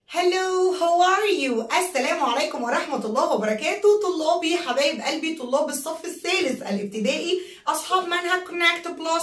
Hello, how are you? السلام عليكم ورحمة الله وبركاته طلابي حبايب قلبي طلاب الصف الثالث الابتدائي أصحاب منهج Connect Plus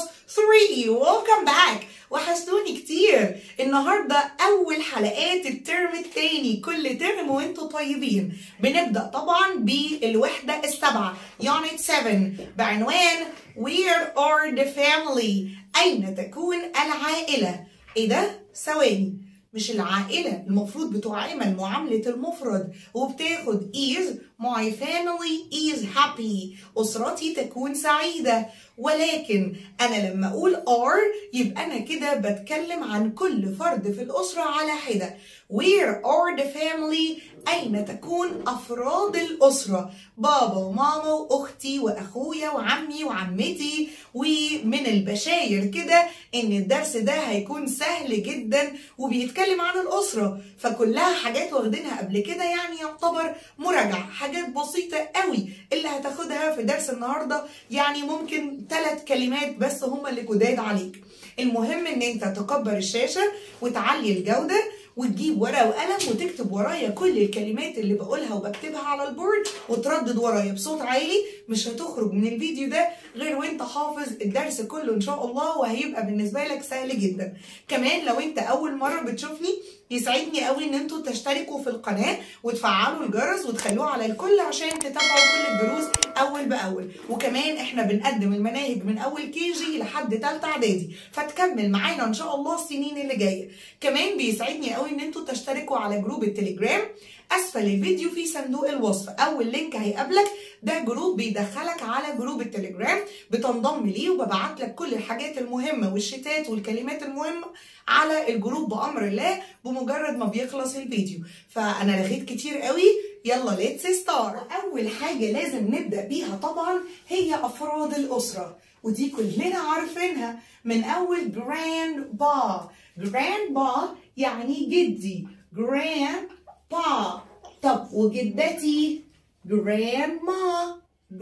3 Welcome back وحشتوني كتير النهاردة أول حلقات الترم الثاني كل ترم وانتوا طيبين بنبدأ طبعا بالوحدة السبعة Unit 7 بعنوان Where are the family؟ أين تكون العائلة؟ إيه ده؟ ثواني مش العائلة المفروض بتعامل معاملة المفرد وبتاخد is my family is happy أسرتي تكون سعيدة ولكن أنا لما أقول are يبقى أنا كده بتكلم عن كل فرد في الأسرة على حدة where are the family أين تكون أفراد الأسرة بابا وماما وأختي وأخويا وعمي وعمتي ومن البشاير كده إن الدرس ده هيكون سهل جدا وبيتكلم عن الأسرة فكلها حاجات واخدينها قبل كده يعني يعتبر مراجعة حاجات بسيطة قوي اللي هتاخدها في درس النهاردة يعني ممكن ثلاث كلمات بس هما اللي جداد عليك المهم ان انت تكبر الشاشة وتعلي الجودة وتجيب ورقه وقلم وتكتب ورايا كل الكلمات اللي بقولها وبكتبها على البورد وتردد ورايا بصوت عالي مش هتخرج من الفيديو ده غير وانت حافظ الدرس كله ان شاء الله وهيبقى بالنسبه لك سهل جدا كمان لو انت اول مره بتشوفني يسعدني قوي ان انتوا تشتركوا في القناه وتفعلوا الجرس وتخلوه على الكل عشان تتابعوا كل الدروس اول باول وكمان احنا بنقدم المناهج من اول كي جي لحد ثالثه اعدادي فتكمل معانا ان شاء الله السنين اللي جايه كمان بيسعدني قوي ان انتوا تشتركوا على جروب التليجرام اسفل الفيديو في صندوق الوصف اول لينك هيقابلك ده جروب بيدخلك على جروب التليجرام بتنضم ليه وببعت لك كل الحاجات المهمه والشتات والكلمات المهمه على الجروب بامر الله بمجرد ما بيخلص الفيديو فانا لغيت كتير قوي يلا ليتس ستار اول حاجه لازم نبدا بيها طبعا هي افراد الاسره ودي كلنا عارفينها من اول جراند با جراند با يعني جدي جراند با طب وجدتي جراند ما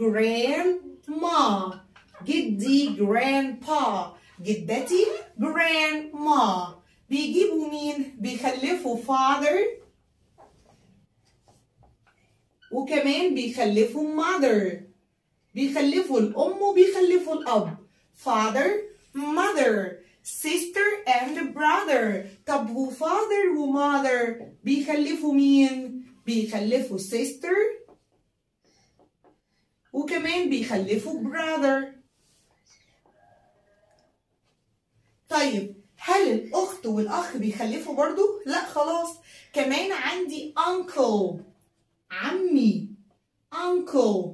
جراند ما جدي جراند با جدتي جراند ما بيجيبوا مين بيخلفوا father وكمان بيخلفوا mother بيخلفوا الأم وبيخلفوا الأب father mother sister and brother طب و father و mother بيخلفوا مين بيخلفوا sister وكمان بيخلفوا brother طيب هل الأخت والأخ بيخلفوا برضو؟ لا خلاص كمان عندي uncle عمي uncle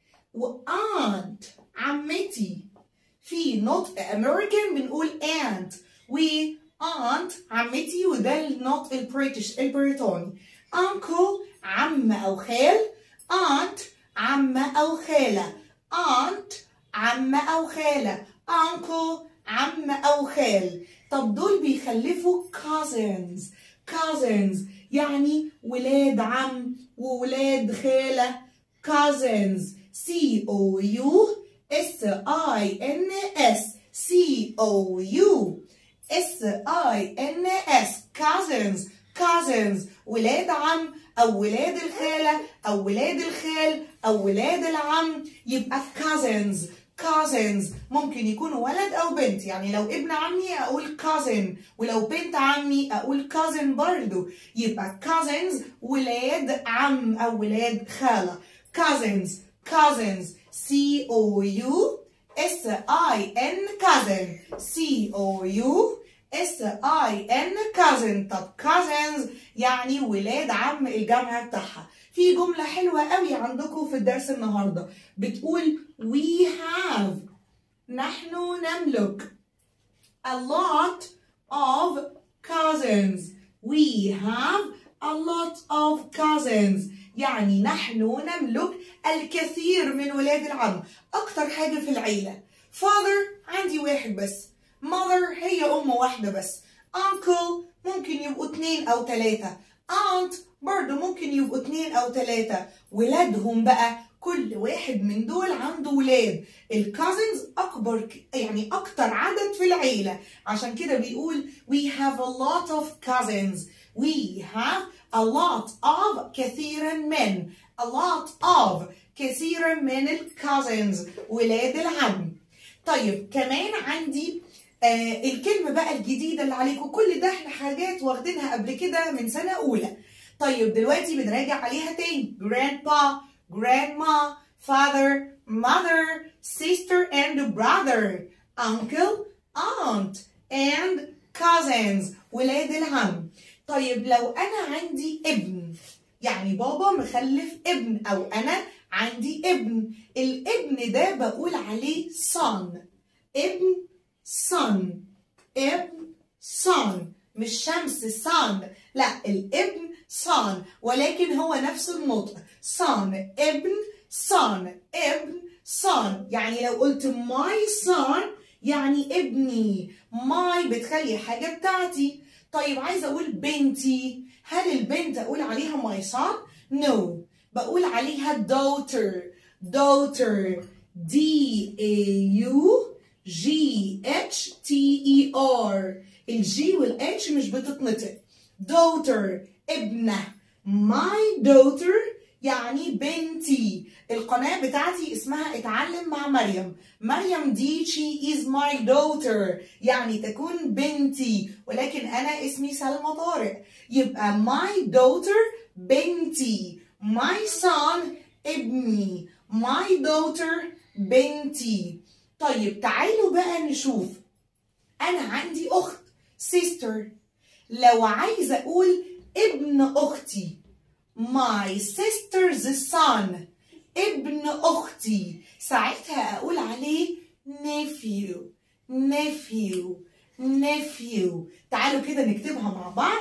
وaunt عمتي في نطق امريكان بنقول aunt و aunt عمتي وده النطق البريتش البريطاني uncle عم او خال aunt عم او خاله aunt عم او خاله uncle عم او خال طب دول بيخلفوا cousins cousins يعني ولاد عم وولاد خاله cousins C O U S I N S C O U S I N S cousins cousins ولاد عم او ولاد الخاله او ولاد الخال او ولاد العم يبقى cousins cousins ممكن يكونوا ولد او بنت يعني لو ابن عمي اقول cousin ولو بنت عمي اقول cousin برضو يبقى cousins ولاد عم او ولاد خاله cousins cousins C O U S I N cousin C O U S I N cousin طب cousins يعني ولاد عم الجمع بتاعها في جملة حلوة قوي عندكم في الدرس النهاردة بتقول we have نحن نملك a lot of cousins we have a lot of cousins يعني نحن نملك الكثير من ولاد العم أكتر حاجة في العيلة father عندي واحد بس mother هي أم واحدة بس uncle ممكن يبقوا اتنين أو تلاتة aunt برضه ممكن يبقوا اتنين أو تلاتة ولادهم بقى كل واحد من دول عنده ولاد الكازنز اكبر ك- يعني اكتر عدد في العيله عشان كده بيقول we have a lot of cousins we have a lot of كثيرا من a lot of كثيرا من ال cousins ولاد العم طيب كمان عندي آه الكلمة بقى الجديدة اللي عليكم كل ده احنا حاجات واخدينها قبل كده من سنة أولى طيب دلوقتي بنراجع عليها تاني grandpa grandma father mother sister and brother uncle aunt and cousins ولاد العم طيب لو أنا عندي ابن يعني بابا مخلف ابن أو أنا عندي ابن الابن ده بقول عليه son ابن son ابن son مش شمس son لا الابن son ولكن هو نفس النطق son ابن son ابن son يعني لو قلت my son يعني ابني my بتخلي حاجة بتاعتي طيب عايزة أقول بنتي هل البنت أقول عليها my son؟ no بقول عليها daughter daughter D A U G H T E R الجي والاتش مش بتتنطق daughter ابنة my daughter يعني بنتي القناة بتاعتي اسمها اتعلم مع مريم مريم دي she is my daughter يعني تكون بنتي ولكن أنا اسمي سلمى طارق يبقى my daughter بنتي my son ابني my daughter بنتي طيب تعالوا بقى نشوف أنا عندي أخت sister لو عايزة أقول ابن أختي my sister's son ابن أختي ساعتها أقول عليه nephew nephew nephew تعالوا كده نكتبها مع بعض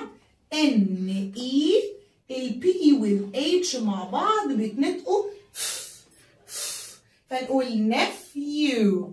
N E ال P وال H مع بعض بيتنطقوا فنقول nephew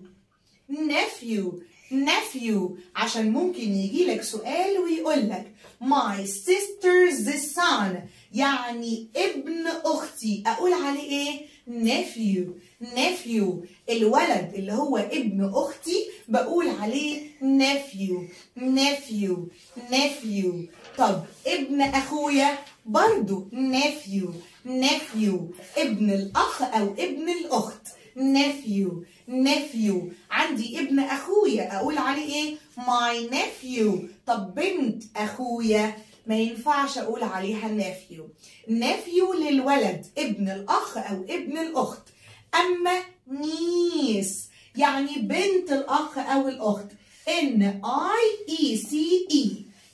nephew nephew عشان ممكن يجي لك سؤال ويقول لك my sister's son يعني ابن اختي اقول عليه ايه nephew nephew الولد اللي هو ابن اختي بقول عليه nephew nephew nephew طب ابن اخويا برضو nephew nephew ابن الاخ او ابن الاخت nephew nephew عندي ابن اخويا اقول عليه ايه my nephew طب بنت اخويا ما ينفعش اقول عليها nephew nephew للولد ابن الاخ او ابن الاخت اما niece يعني بنت الاخ او الاخت n i e c e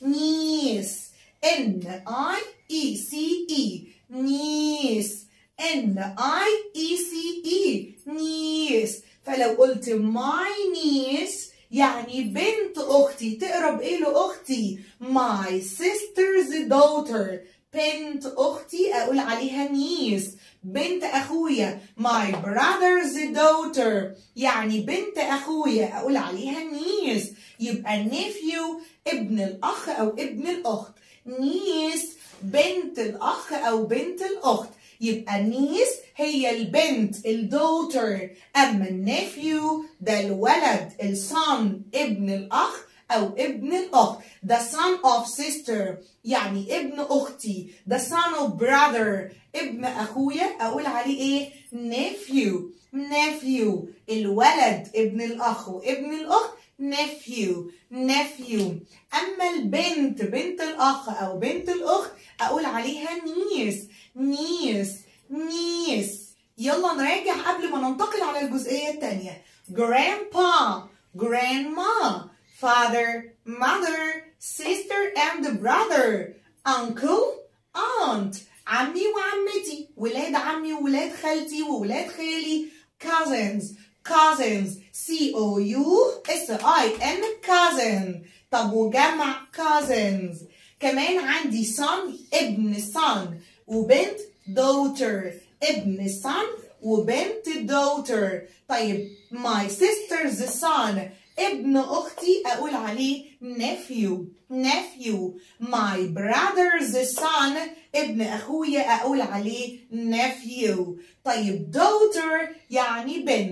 niece n i e c e niece n i e c e niece فلو قلت my niece يعني بنت اختي تقرب ايه لاختي my sister's daughter بنت اختي اقول عليها niece بنت اخويا my brother's daughter يعني بنت اخويا اقول عليها niece يبقى nephew ابن الاخ او ابن الاخت niece بنت الاخ او بنت الاخت يبقى نيس هي البنت الدوتر اما النيفيو ده الولد الصن ابن الاخ او ابن الاخت the son of sister يعني ابن اختي the son of brother ابن اخويا اقول عليه ايه nephew nephew الولد ابن الاخ وابن الاخت nephew nephew اما البنت بنت الاخ او بنت الاخت اقول عليها niece niece niece يلا نراجع قبل ما ننتقل على الجزئية التانية grandpa grandma father mother sister and brother uncle aunt عمي وعمتي ولاد عمي وولاد خالتي وولاد خالي cousins cousins C O U S I N cousin طب وجمع cousins كمان عندي son ابن son وبنت daughter ابن son وبنت daughter طيب my sister's son ابن اختي اقول عليه nephew nephew my brother's son ابن اخويا اقول عليه nephew طيب daughter يعني بنت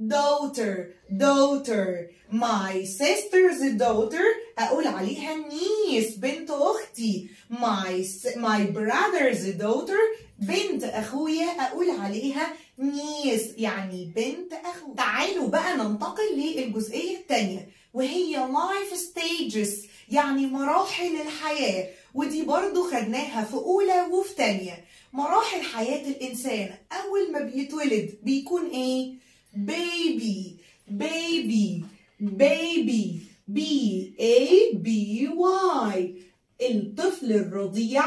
daughter daughter my sister's daughter اقول عليها niece بنت اختي my my brother's daughter بنت اخويا اقول عليها niece يعني بنت اخو تعالوا بقى ننتقل للجزئيه الثانيه وهي life stages يعني مراحل الحياه ودي برضو خدناها في اولى وفي تانية مراحل حياه الانسان اول ما بيتولد بيكون ايه baby baby baby B A B Y الطفل الرضيع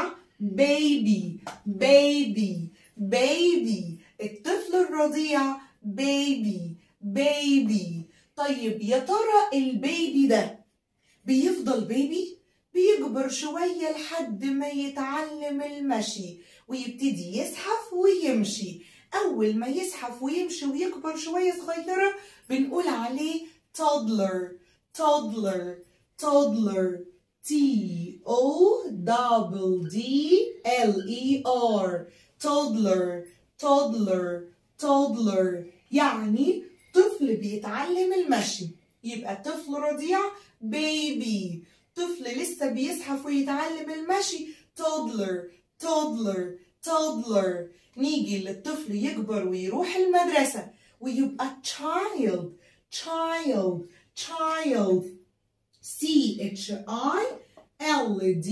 baby baby baby الطفل الرضيع baby baby طيب يا ترى البيبي ده بيفضل بيبي بيكبر شوية لحد ما يتعلم المشي ويبتدي يزحف ويمشي أول ما يزحف ويمشي ويكبر شوية صغيرة بنقول عليه toddler toddler toddler T O double D L E R toddler toddler toddler يعني طفل بيتعلم المشي يبقى طفل رضيع baby طفل لسه بيزحف ويتعلم المشي toddler toddler toddler نيجي للطفل يكبر ويروح المدرسة ويبقى child child child C H I L D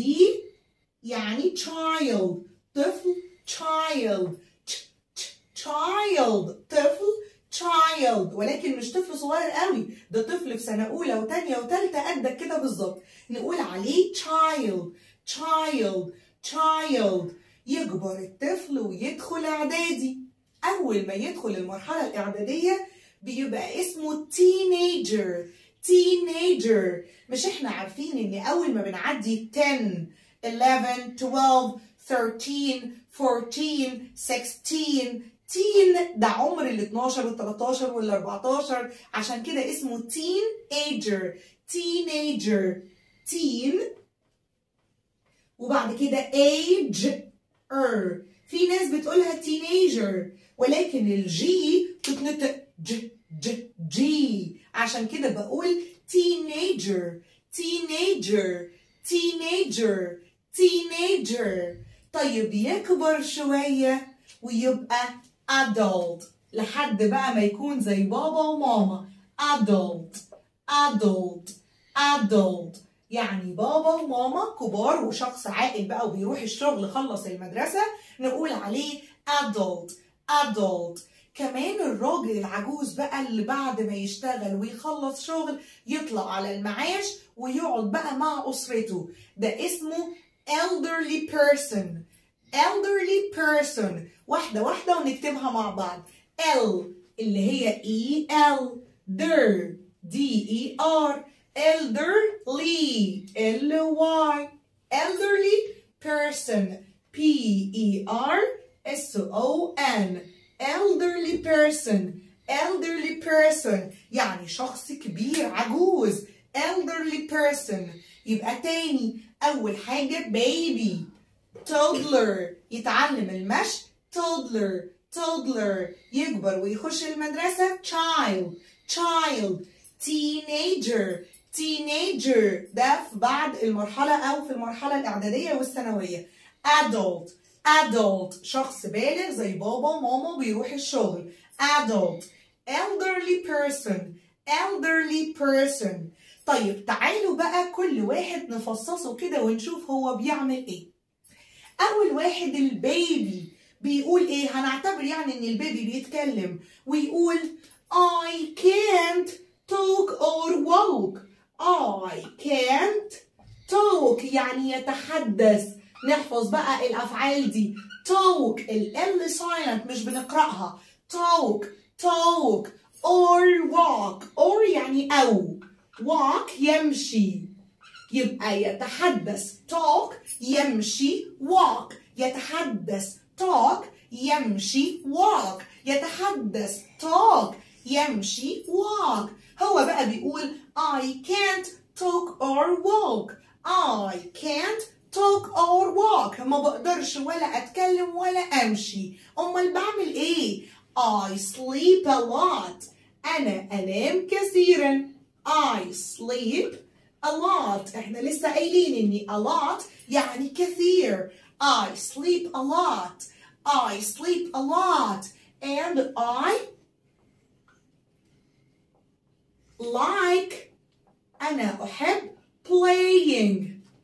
يعني child طفل child ch- ch- child طفل child ولكن مش طفل صغير قوي ده طفل في سنة أولى وتانية وتالتة قدك كده بالظبط نقول عليه child child child يكبر الطفل ويدخل إعدادي أول ما يدخل المرحلة الإعدادية بيبقى اسمه teenager teenager مش احنا عارفين ان اول ما بنعدي 10 11 12 13 14 16 تين ده عمر ال 12 وال 13 وال 14 عشان كده اسمه teenager teenager teen وبعد كده age er في ناس بتقولها teenager ولكن الجي بتتنطق ج ج جي عشان كده بقول teenager teenager teenager teenager طيب يكبر شوية ويبقى adult لحد بقى ما يكون زي بابا وماما adult adult adult يعني بابا وماما كبار وشخص عاقل بقى وبيروح الشغل خلص المدرسة نقول عليه adult adult كمان الراجل العجوز بقى اللي بعد ما يشتغل ويخلص شغل يطلع على المعاش ويقعد بقى مع أسرته ده اسمه elderly person elderly person واحدة واحدة ونكتبها مع بعض L اللي هي E L der D E R elderly L Y elderly person P E R S O N elderly person elderly person يعني شخص كبير عجوز elderly person يبقى تاني أول حاجة baby toddler يتعلم المشي toddler toddler يكبر ويخش المدرسة child child teenager teenager ده في بعد المرحلة أو في المرحلة الإعدادية والثانوية adult adult شخص بالغ زي بابا وماما بيروح الشغل adult elderly person elderly person طيب تعالوا بقى كل واحد نفصصه كده ونشوف هو بيعمل ايه اول واحد البيبي بيقول ايه هنعتبر يعني ان البيبي بيتكلم ويقول I can't talk or walk I can't talk يعني يتحدث نحفظ بقى الافعال دي talk ال L silent مش بنقرأها talk talk or walk or يعني أو walk يمشي يبقى يتحدث talk يمشي walk يتحدث talk يمشي walk يتحدث talk يمشي walk هو بقى بيقول I can't talk or walk I can't talk or walk ما بقدرش ولا أتكلم ولا أمشي أمال بعمل إيه I sleep a lot أنا أنام كثيرا I sleep a lot احنا لسه قايلين اني a lot يعني كثير I sleep a lot I sleep a lot and I like أنا أحب playing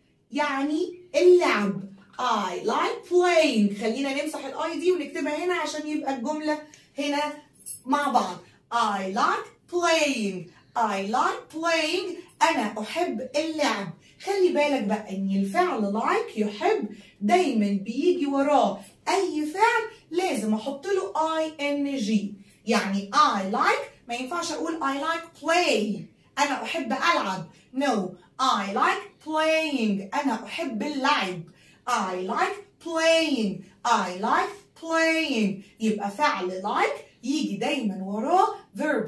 يعني اللعب I like playing خلينا نمسح الاي دي ونكتبها هنا عشان يبقى الجملة هنا مع بعض I like playing I like playing أنا أحب اللعب خلي بالك بقى إن الفعل like يحب دايما بيجي وراه أي فعل لازم أحط له ing يعني I like ما ينفعش أقول I like play أنا أحب ألعب no I like playing أنا أحب اللعب I like playing I like playing يبقى فعل like يجي دايما وراه verb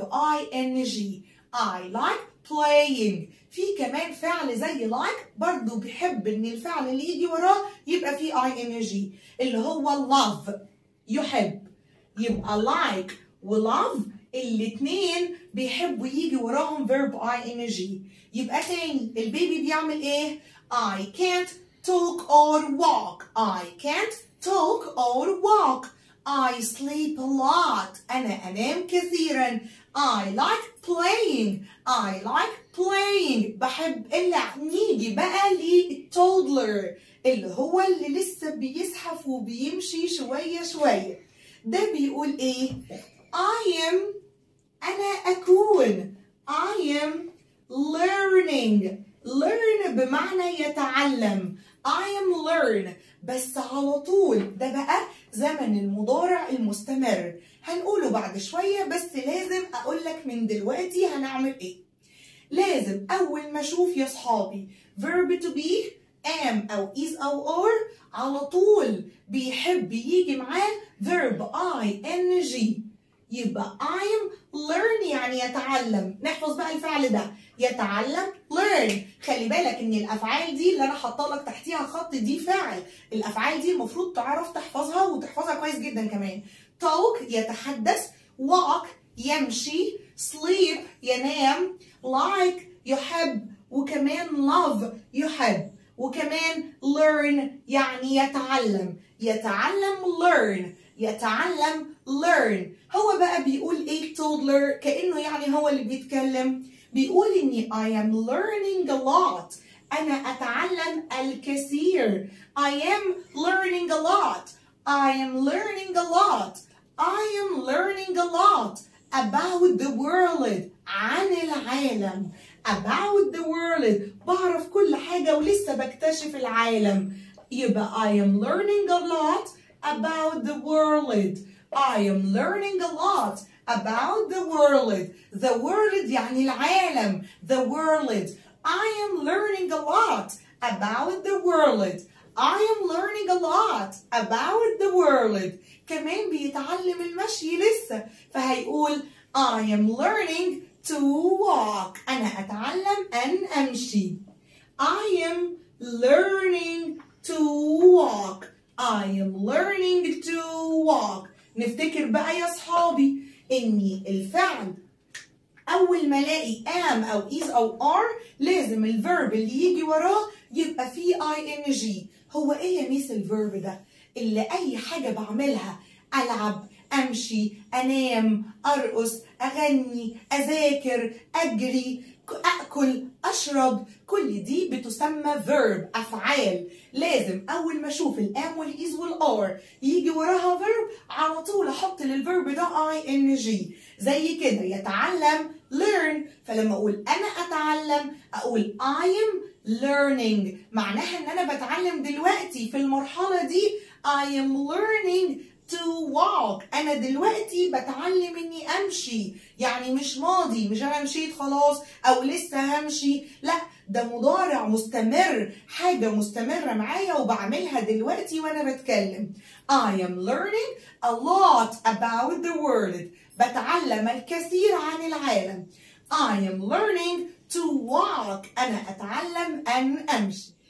ing I like playing في كمان فعل زي like برضو بيحب ان الفعل اللي يجي وراه يبقى فيه ing اللي هو love يحب يبقى like و love الاتنين بيحبوا يجي وراهم verb ing يبقى تاني البيبي بيعمل ايه I can't talk or walk I can't talk or walk I sleep a lot أنا أنام كثيرا I like playing I like playing بحب اللعب نيجي بقى للتودلر اللي هو اللي لسه بيزحف وبيمشي شوية شوية ده بيقول ايه I am أنا أكون I am learning learn بمعنى يتعلم I am learn بس على طول ده بقى زمن المضارع المستمر هنقوله بعد شوية بس لازم أقول لك من دلوقتي هنعمل إيه لازم أول ما أشوف يا صحابي verb to be am أو is أو are على طول بيحب يجي معاه verb ing يبقى I'm learn يعني يتعلم نحفظ بقى الفعل ده يتعلم learn خلي بالك ان الافعال دي اللي انا حاطه لك تحتيها خط دي فعل الافعال دي المفروض تعرف تحفظها وتحفظها كويس جدا كمان talk يتحدث walk يمشي sleep ينام like يحب وكمان love يحب وكمان learn يعني يتعلم يتعلم learn يتعلم learn هو بقى بيقول ايه toddler كأنه يعني هو اللي بيتكلم بيقول اني I am learning a lot أنا أتعلم الكثير I am learning a lot I am learning a lot I am learning a lot about the world عن العالم about the world بعرف كل حاجة ولسه بكتشف العالم يبقى I am learning a lot about the world I am learning a lot about the world the world يعني العالم the world I am learning a lot about the world I am learning a lot about the world كمان بيتعلم المشي لسه فهيقول I am learning to walk أنا أتعلم أن أمشي I am learning to walk I am learning to walk نفتكر بقى يا صحابي إني الفعل أول ما ألاقي am أو is أو are لازم الفيرب اللي يجي وراه يبقى فيه ing هو إيه يا ميس الفيرب ده؟ اللي أي حاجة بعملها ألعب أمشي أنام أرقص أغني أذاكر أجري أكل أشرب كل دي بتسمى verb أفعال لازم أول ما أشوف الام والإيز والآر يجي وراها verb على طول أحط للفيرب ده ing زي كده يتعلم learn فلما أقول أنا أتعلم أقول I am learning معناها إن أنا بتعلم دلوقتي في المرحلة دي I am learning to walk أنا دلوقتي بتعلم إني أمشي يعني مش ماضي مش أنا مشيت خلاص أو لسه همشي لا ده مضارع مستمر حاجة مستمرة معايا وبعملها دلوقتي وأنا بتكلم I am learning a lot about the world بتعلم الكثير عن العالم I am learning to walk أنا أتعلم أن أمشي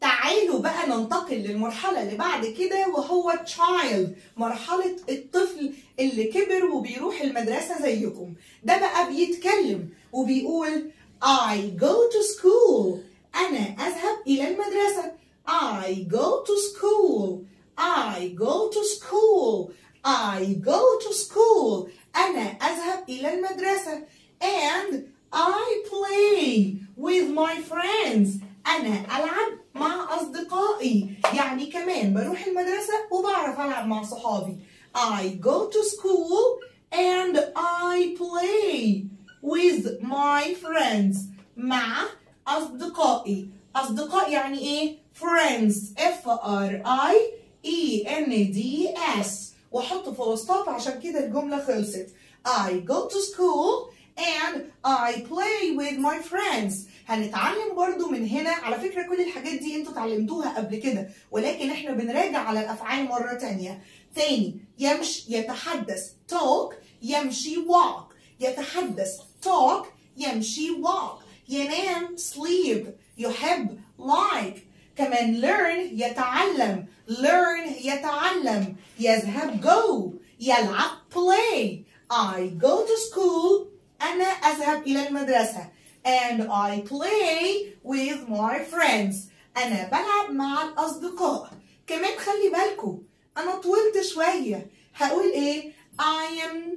تعالوا بقى ننتقل للمرحلة اللي بعد كده وهو child مرحلة الطفل اللي كبر وبيروح المدرسة زيكم ده بقى بيتكلم وبيقول I go to school أنا أذهب إلى المدرسة I go to school I go to school I go to school أنا أذهب إلى المدرسة and I play with my friends أنا ألعب مع أصدقائي يعني كمان بروح المدرسة وبعرف ألعب مع صحابي I go to school and I play with my friends مع أصدقائي أصدقاء يعني إيه؟ friends F R I E N D S وأحط فول ستوب عشان كده الجملة خلصت I go to school and I play with my friends هنتعلم برضو من هنا على فكرة كل الحاجات دي انتوا اتعلمتوها قبل كده ولكن احنا بنراجع على الأفعال مرة تانية تاني يمشي يتحدث talk يمشي walk يتحدث talk يمشي walk ينام sleep يحب like كمان learn يتعلم learn يتعلم يذهب go يلعب play I go to school أنا أذهب إلى المدرسة and I play with my friends أنا بلعب مع الأصدقاء كمان خلي بالكم أنا طولت شوية هقول إيه I am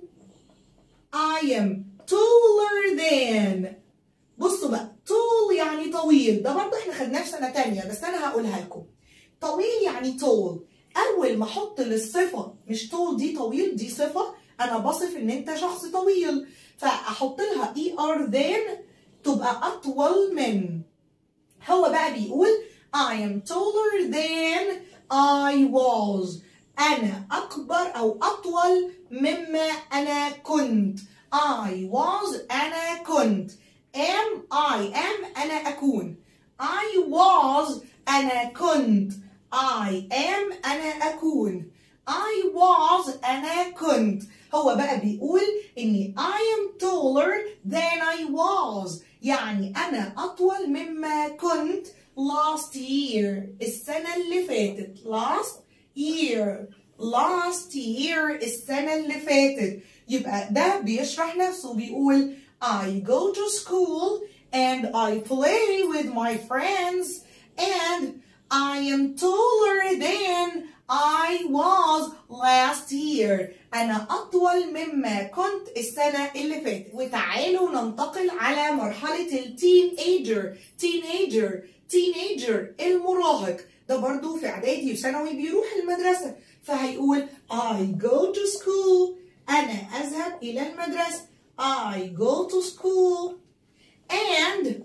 I am taller than بصوا بقى طول يعني طويل ده برضه احنا خدناه في سنة تانية بس أنا هقولها لكم طويل يعني tall أول ما أحط للصفة مش tall دي طويل دي صفة أنا بصف إن أنت شخص طويل فأحط لها ER than تبقى أطول من هو بقى بيقول I am taller than I was أنا أكبر أو أطول مما أنا كنت I was أنا كنت am I am أنا أكون I was أنا كنت I am أنا أكون I was أنا كنت هو بقى بيقول إني I am taller than I was يعني أنا أطول مما كنت last year السنة اللي فاتت last year last year السنة اللي فاتت يبقى ده بيشرح نفسه بيقول I go to school and I play with my friends and I am taller than I was last year أنا أطول مما كنت السنة اللي فاتت وتعالوا ننتقل على مرحلة التين ايجر تين ايجر تين ايجر المراهق ده برضو في إعدادي وثانوي بيروح المدرسة فهيقول I go to school أنا أذهب إلى المدرسة I go to school and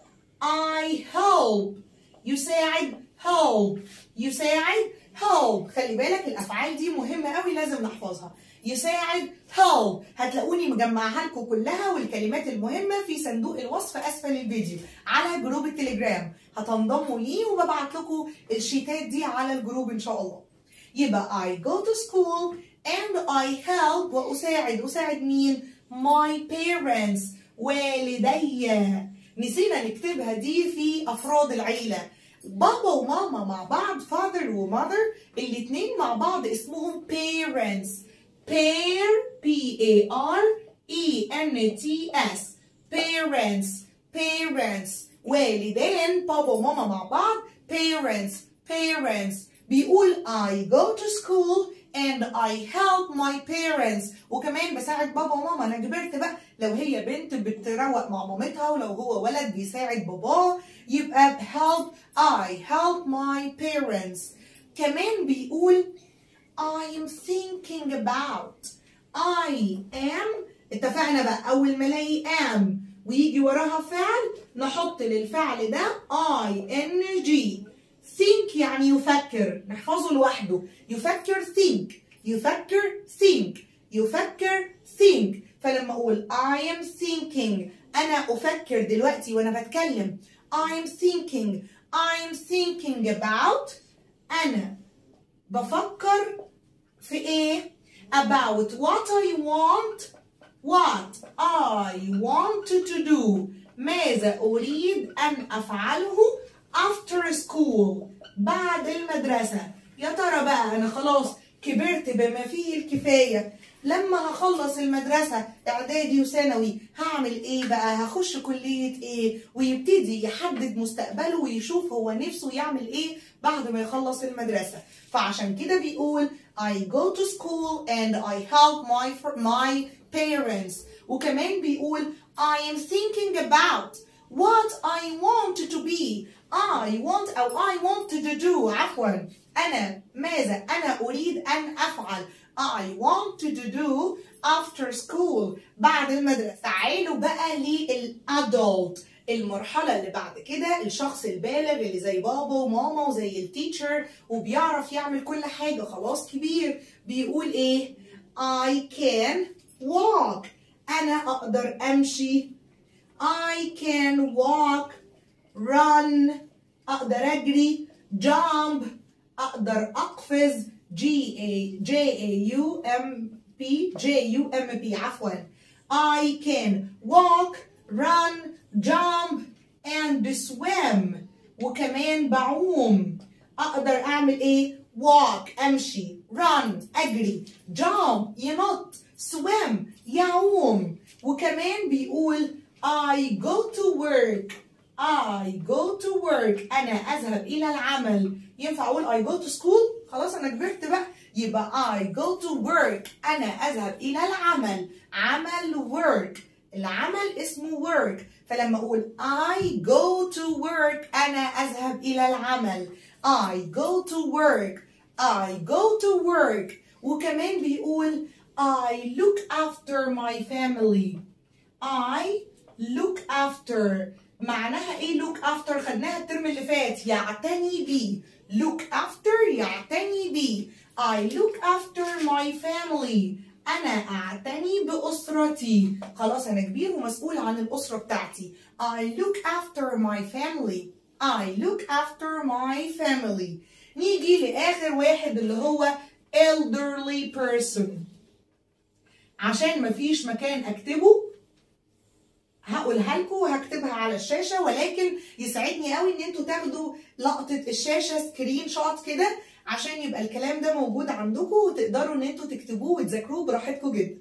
I help يساعد help يساعد help خلي بالك الافعال دي مهمه قوي لازم نحفظها يساعد help هتلاقوني مجمعها لكم كلها والكلمات المهمه في صندوق الوصف اسفل الفيديو على جروب التليجرام هتنضموا ليه وببعت لكم الشيتات دي على الجروب ان شاء الله يبقى I go to school and I help واساعد اساعد مين my parents والدي نسينا نكتبها دي في افراد العيله بابا وماما مع بعض father وmother الاتنين مع بعض اسمهم parents pair P A R E N T S parents parents والدين بابا وماما مع بعض parents parents بيقول I go to school and I help my parents وكمان بساعد بابا وماما انا كبرت بقى لو هي بنت بتروق مع مامتها ولو هو ولد بيساعد باباه يبقى help I help my parents كمان بيقول I am thinking about I am اتفقنا بقى أول ما ألاقي am ويجي وراها فعل نحط للفعل ده I N G think يعني يفكر نحفظه لوحده يفكر think يفكر think يفكر think فلما أقول I am thinking أنا أفكر دلوقتي وأنا بتكلم I am thinking I am thinking about أنا بفكر في إيه about what I want what I want to do ماذا أريد أن أفعله after school بعد المدرسة يا ترى بقى أنا خلاص كبرت بما فيه الكفاية لما هخلص المدرسة إعدادي وثانوي هعمل إيه بقى هخش كلية إيه ويبتدي يحدد مستقبله ويشوف هو نفسه يعمل إيه بعد ما يخلص المدرسة فعشان كده بيقول I go to school and I help my, my parents وكمان بيقول I am thinking about what I want to be I want أو I want to do عفوا أنا ماذا أنا أريد أن أفعل I want to do after school بعد المدرسة تعالوا بقى للأدولت المرحلة اللي بعد كده الشخص البالغ اللي زي بابا وماما وزي التيتشر وبيعرف يعمل كل حاجة خلاص كبير بيقول ايه I can walk أنا أقدر أمشي I can walk run أقدر أجري jump أقدر أقفز G A J A U M P J U M P عفوا I can walk run jump and swim وكمان بعوم أقدر أعمل إيه walk أمشي run أجري jump ينط swim يعوم وكمان بيقول I go to work I go to work أنا أذهب إلى العمل ينفع أقول I go to school خلاص أنا كبرت بقى يبقى I go to work أنا أذهب إلى العمل عمل work العمل اسمه work فلما أقول I go to work أنا أذهب إلى العمل I go to work I go to work وكمان بيقول I look after my family I look after معناها ايه look after خدناها الترم اللي فات يعتني بي look after يعتني بي I look after my family أنا أعتني بأسرتي خلاص أنا كبير ومسؤول عن الأسرة بتاعتي I look after my family I look after my family نيجي لآخر واحد اللي هو elderly person عشان مفيش مكان أكتبه هقولها لكم وهكتبها على الشاشه ولكن يسعدني قوي ان انتوا تاخدوا لقطه الشاشه سكرين شوت كده عشان يبقى الكلام ده موجود عندكم وتقدروا ان انتوا تكتبوه وتذاكروه براحتكم جدا.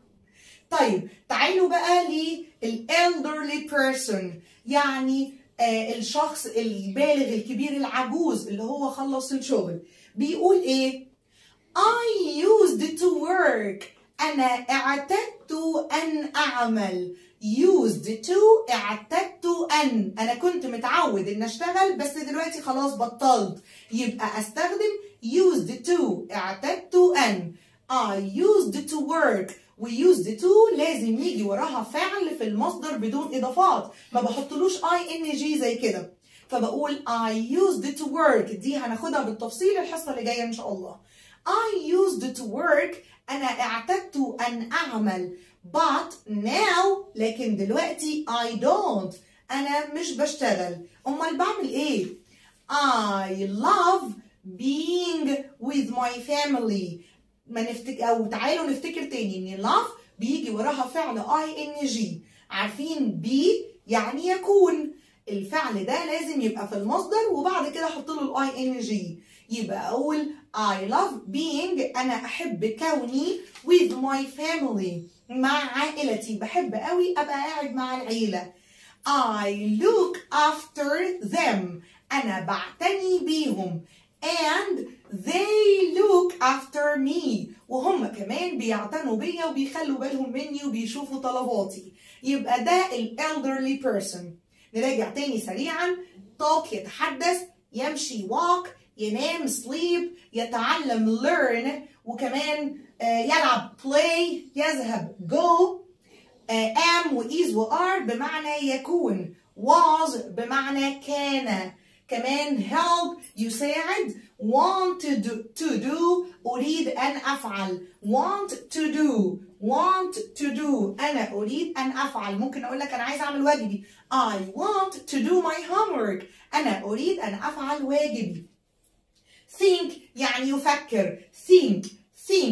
طيب تعالوا بقى للelderly person يعني آه الشخص البالغ الكبير العجوز اللي هو خلص الشغل بيقول ايه؟ I used to work أنا اعتدت أن أعمل used to اعتدت أن أنا كنت متعود إن أشتغل بس دلوقتي خلاص بطلت يبقى أستخدم used to اعتدت أن I used to work و used to لازم يجي وراها فعل في المصدر بدون إضافات ما بحطلوش ing زي كده فبقول I used to work دي هناخدها بالتفصيل الحصة اللي جاية إن شاء الله I used to work أنا اعتدت أن أعمل but now لكن دلوقتي I don't أنا مش بشتغل أمال بعمل إيه؟ I love being with my family ما نفتك أو تعالوا نفتكر تاني إن love بيجي وراها فعل ing عارفين be يعني يكون الفعل ده لازم يبقى في المصدر وبعد كده احط له الاي ing يبقى اقول I love being انا احب كوني with my family مع عائلتي بحب قوي ابقى قاعد مع العيله I look after them انا بعتني بيهم and they look after me وهم كمان بيعتنوا بيا وبيخلوا بالهم مني وبيشوفوا طلباتي يبقى ده ال elderly person نراجع تاني سريعا talk يتحدث يمشي walk ينام sleep يتعلم learn وكمان يلعب play يذهب go am و is و are بمعنى يكون was بمعنى كان كمان help يساعد want to do, to do أريد أن أفعل want to do want to do أنا أريد أن أفعل ممكن أقول لك أنا عايز أعمل واجبي I want to do my homework أنا أريد أن أفعل واجبي think يعني يفكر think think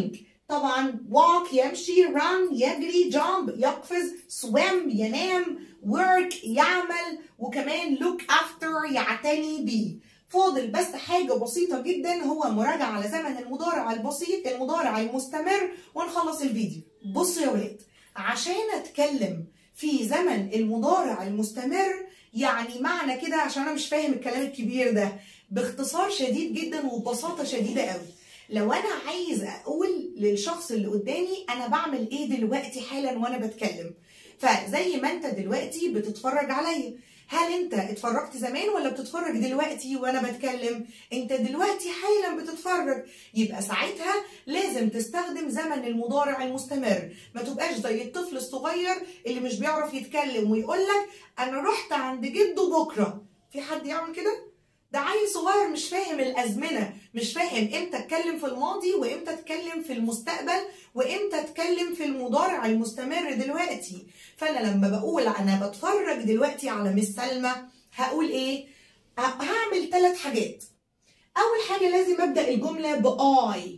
طبعا walk يمشي run يجري jump يقفز swim ينام work يعمل وكمان look after يعتني بيه فاضل بس حاجة بسيطة جدا هو مراجعة على زمن المضارع البسيط المضارع المستمر ونخلص الفيديو بصوا يا ولاد عشان اتكلم في زمن المضارع المستمر يعني معنى كده عشان انا مش فاهم الكلام الكبير ده باختصار شديد جدا وببساطة شديدة قوي لو انا عايز اقول للشخص اللي قدامي انا بعمل ايه دلوقتي حالا وانا بتكلم فزي ما انت دلوقتي بتتفرج عليا هل انت اتفرجت زمان ولا بتتفرج دلوقتي وانا بتكلم انت دلوقتي حالا بتتفرج يبقى ساعتها لازم تستخدم زمن المضارع المستمر ما تبقاش زي الطفل الصغير اللي مش بيعرف يتكلم ويقول لك انا رحت عند جده بكره في حد يعمل كده ده عيل صغير مش فاهم الازمنه مش فاهم امتى اتكلم في الماضي وامتى اتكلم في المستقبل وامتى اتكلم في المضارع المستمر دلوقتي فانا لما بقول انا بتفرج دلوقتي على مس سلمى هقول ايه هعمل ثلاث حاجات اول حاجه لازم ابدا الجمله باي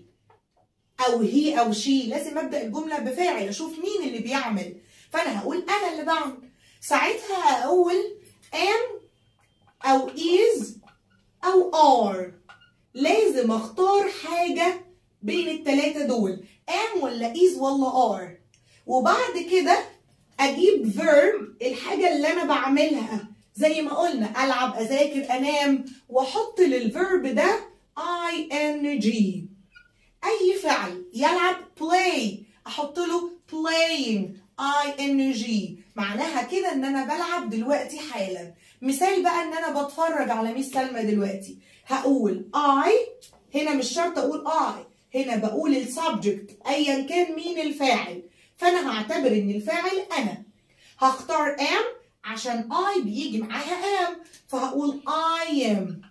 او هي او شي لازم ابدا الجمله بفاعل اشوف مين اللي بيعمل فانا هقول انا اللي بعمل ساعتها هقول am او is او are لازم اختار حاجه بين الثلاثه دول am ولا is ولا are وبعد كده اجيب verb الحاجه اللي انا بعملها زي ما قلنا العب اذاكر انام واحط للفيرب ده ing اي فعل يلعب play احط له playing ing معناها كده ان انا بلعب دلوقتي حالا مثال بقى ان انا بتفرج على ميس سلمى دلوقتي هقول I هنا مش شرط اقول I هنا بقول السبجكت ايا كان مين الفاعل فانا هعتبر ان الفاعل انا هختار am عشان I بيجي معاها am فهقول I am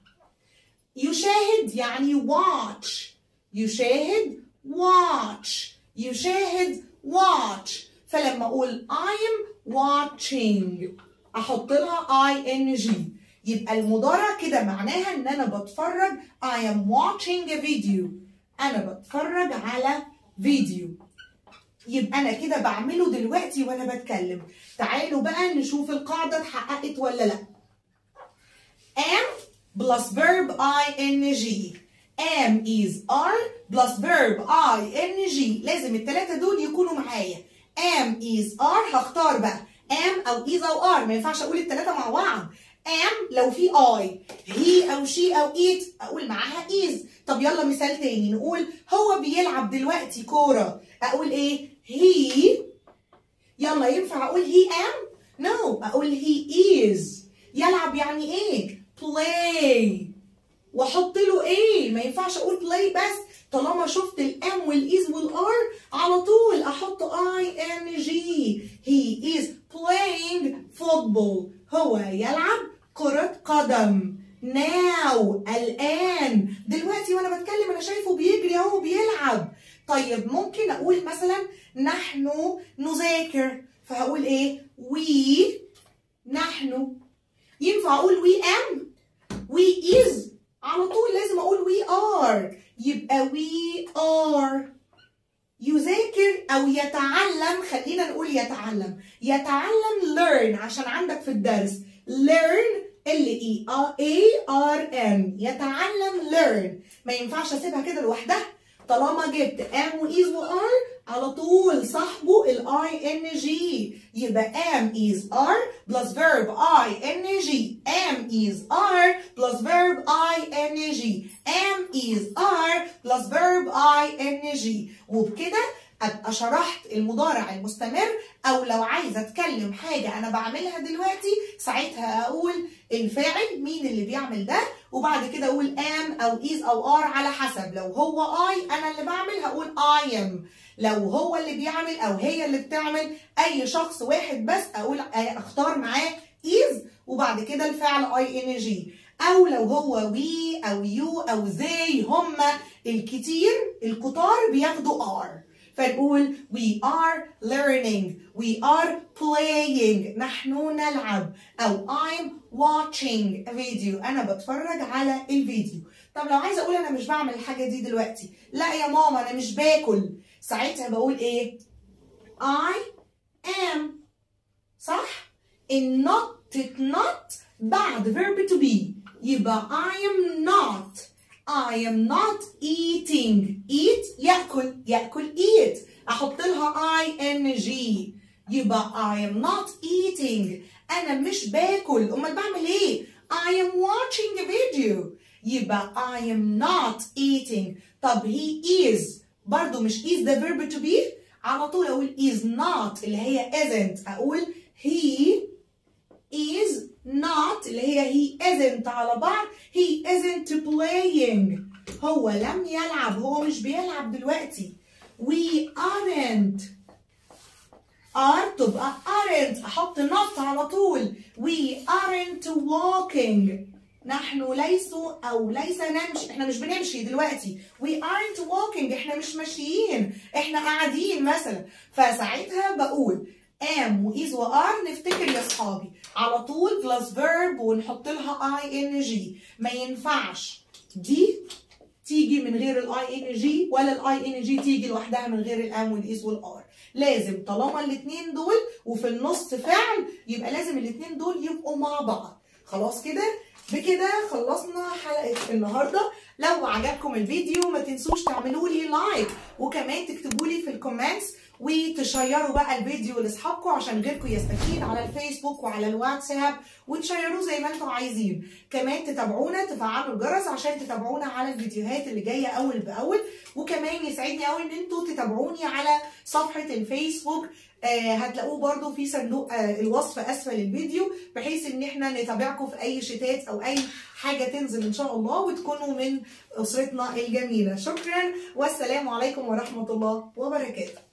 يشاهد يعني watch يشاهد watch يشاهد watch فلما اقول I am watching احط لها ing يبقى المضارع كده معناها ان انا بتفرج I am watching a video انا بتفرج على فيديو يبقى انا كده بعمله دلوقتي وانا بتكلم تعالوا بقى نشوف القاعده اتحققت ولا لا am plus verb ing am is are plus verb ing لازم الثلاثه دول يكونوا معايا am is are هختار بقى am او is او are ما ينفعش اقول الثلاثه مع بعض am لو في I he او she او it اقول معاها is طب يلا مثال تاني نقول هو بيلعب دلوقتي كوره اقول ايه he يلا ينفع اقول he am no اقول he is يلعب يعني ايه play واحط له ايه ما ينفعش اقول play بس طالما شفت الام والايز والار على طول احط اي ان جي he is playing football هو يلعب كرة قدم now الآن دلوقتي وأنا بتكلم أنا شايفه بيجري أهو بيلعب طيب ممكن أقول مثلا نحن نذاكر فهقول إيه we نحن ينفع أقول we am we is على طول لازم أقول we are يبقى we are يذاكر أو يتعلم خلينا نقول يتعلم يتعلم learn عشان عندك في الدرس learn L E A R N يتعلم learn ما ينفعش اسيبها كده لوحدها طالما جبت am و is و are على طول صاحبه ال ing يبقى am is are plus verb ing am is are plus verb ing am is are plus verb ing وبكده ابقى شرحت المضارع المستمر او لو عايزه اتكلم حاجه انا بعملها دلوقتي ساعتها اقول الفاعل مين اللي بيعمل ده وبعد كده اقول am او is او are على حسب لو هو I انا اللي بعمل هقول I am لو هو اللي بيعمل او هي اللي بتعمل اي شخص واحد بس اقول اختار معاه is وبعد كده الفعل ing او لو هو we او you او they هما الكتير الكتار بياخدوا are فنقول we are learning we are playing نحن نلعب أو I'm watching a video أنا بتفرج على الفيديو طب لو عايزه اقول انا مش بعمل الحاجه دي دلوقتي لا يا ماما انا مش باكل ساعتها بقول ايه I am صح in not not بعد verb to be يبقى I am not I am not eating eat يأكل يأكل eat أحط لها ing يبقى I am not eating أنا مش باكل أمال بعمل إيه؟ I am watching a video يبقى I am not eating طب he is برضو مش is the verb to be على طول أقول is not اللي هي isn't أقول he is not اللي هي he isn't على بعض he isn't playing هو لم يلعب هو مش بيلعب دلوقتي we aren't are تبقى aren't احط not على طول we aren't walking نحن ليسوا او ليس نمشي احنا مش بنمشي دلوقتي we aren't walking احنا مش ماشيين احنا قاعدين مثلا فساعتها بقول am و is و are نفتكر يا اصحابي على طول plus verb ونحط لها ing ما ينفعش دي تيجي من غير الاي ان جي ولا الاي ان جي تيجي لوحدها من غير الام والايز والار لازم طالما الاثنين دول وفي النص فعل يبقى لازم الاثنين دول يبقوا مع بعض خلاص كده بكده خلصنا حلقه النهارده لو عجبكم الفيديو ما تنسوش تعملوا لي لايك وكمان تكتبوا لي في الكومنتس وتشيروا بقى الفيديو لاصحابكم عشان غيركم يستفيد على الفيسبوك وعلى الواتساب وتشيروه زي ما انتم عايزين كمان تتابعونا تفعلوا الجرس عشان تتابعونا على الفيديوهات اللي جايه اول باول وكمان يسعدني قوي ان انتوا تتابعوني على صفحه الفيسبوك آه هتلاقوه برده في صندوق آه الوصف اسفل الفيديو بحيث ان احنا نتابعكم في اي شتات او اي حاجه تنزل ان شاء الله وتكونوا من اسرتنا الجميله شكرا والسلام عليكم ورحمه الله وبركاته